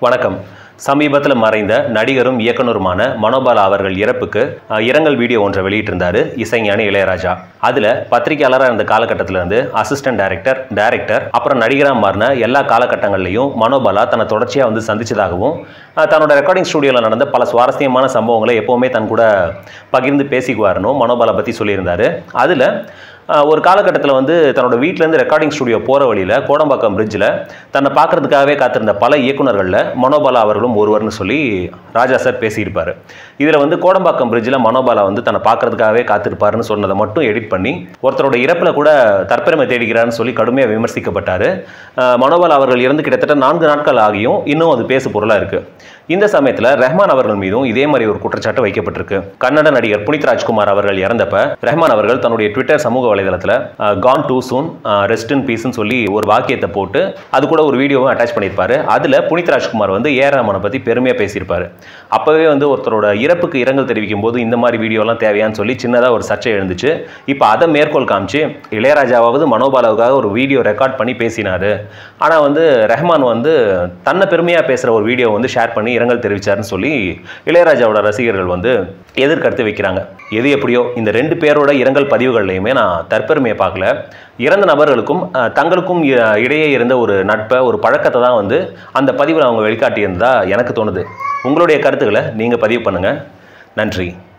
வணக்கம் சமீபத்தில் மறைந்த நடிகரும் இயக்குனருமான மனோபாலா அவர்கள் இறப்புக்கு அஹ், இரங்கல் வீடியோ ஒன்றை வெளியிட்டிருந்தாரு இசைஞானி இளையராஜா அதில் பத்திரிகையாளராக இருந்த காலகட்டத்துல இருந்து அசிஸ்டன்ட் டைரக்டர் டைரக்டர் அப்புறம் நடிகராக மாறின எல்லா காலகட்டங்கள்லையும் மனோபாலா தன்னை தொடர்ச்சியாக வந்து சந்திச்சதாகவும் அஹ், தன்னோட ரெக்கார்டிங் ஸ்டுடியோவில் நடந்த பல சுவாரஸ்யமான சம்பவங்களை எப்போவுமே தன் கூட பகிர்ந்து பேசிக்குவாருன்னு மனோபாலா பற்றி சொல்லியிருந்தாரு அதில் ஆஹ் ஒரு காலகட்டத்தில் வந்து தன்னோட வீட்டிலேருந்து ரெக்கார்டிங் ஸ்டுடியோ போகிற வழியில் கோடம்பாக்கம் பிரிட்ஜில் தன்னை பார்க்கறதுக்காகவே காத்திருந்த பல இயக்குனர்களில் மனோபாலா அவர்களும் ஒருவர்னு சொல்லி ராஜா சார் பேசியிருப்பார் இதில் வந்து கோடம்பாக்கம் பிரிட்ஜில் மனோபாலா வந்து தன்னை பார்க்கறதுக்காகவே காத்திருப்பாருன்னு சொன்னதை மட்டும் எடிட் பண்ணி ஒருத்தரோட இறப்பில் கூட தற்பெருமை தேடிக்கிறாருன்னு சொல்லி கடுமையாக விமர்சிக்கப்பட்டார் ஆஹ் மனோபாலா அவர்கள் இறந்து கிட்டத்தட்ட நான்கு நாட்கள் ஆகியும் இன்னும் அது பேசு பொருளாக இருக்குது இந்த சமயத்தில் ரஹ்மான் அவர்கள் மீதும் இதே மாதிரி ஒரு குற்றச்சாட்டு வைக்கப்பட்டிருக்கு கன்னட நடிகர் புனித் ராஜ்குமார் அவர்கள் இறந்தப்ப ரஹ்மான் அவர்கள் தன்னுடைய ட்விட்டர் சமூக வலைதளத்தில் gone too soon rest in பீஸ்னு சொல்லி ஒரு வாக்கியத்தை போட்டு அது கூட ஒரு வீடியோவும் அட்டாச் பண்ணியிருப்பாரு அதில் புனித் ராஜ்குமார் வந்து ஏ ரஹ்மானை பற்றி பெருமையாக பேசியிருப்பாரு அப்போவே வந்து ஒருத்தரோட இறப்புக்கு இரங்கல் தெரிவிக்கும் போது இந்த மாதிரி வீடியோலாம் தேவையான்னு சொல்லி சின்னதாக ஒரு சர்ச்சை எழுந்துச்சு இப்போ அதை மேற்கோள் காமிச்சு இளையராஜாவாவது மனோபாலாவுக்காக ஒரு வீடியோ ரெக்கார்ட் பண்ணி பேசினாரு ஆனால் வந்து ரஹ்மான் வந்து தன்னை பெருமையாக பேசுகிற ஒரு வீடியோ வந்து ஷேர் பண்ணி இரங்கல் தெரிவிச்சாருன்னு சொல்லி இளையராஜாவோட ரசிகர்கள் வந்து எதிர்கருத்து வைக்கிறாங்க எது எப்படியோ இந்த ரெண்டு பேரோட இரங்கல் பதிவுகள்லையுமே நான் தற்பெருமையை பார்க்கல இறந்த நபர்களுக்கும் அஹ், தங்களுக்கும் இ- இடையே இருந்த ஒரு நட்பை ஒரு பழக்கத்தை தான் வந்து அந்த பதிவில் அவங்க வெளிக்காட்டியிருந்ததா எனக்கு தோணுது உங்களுடைய கருத்துக்களை நீங்கள் பதிவு பண்ணுங்கள் நன்றி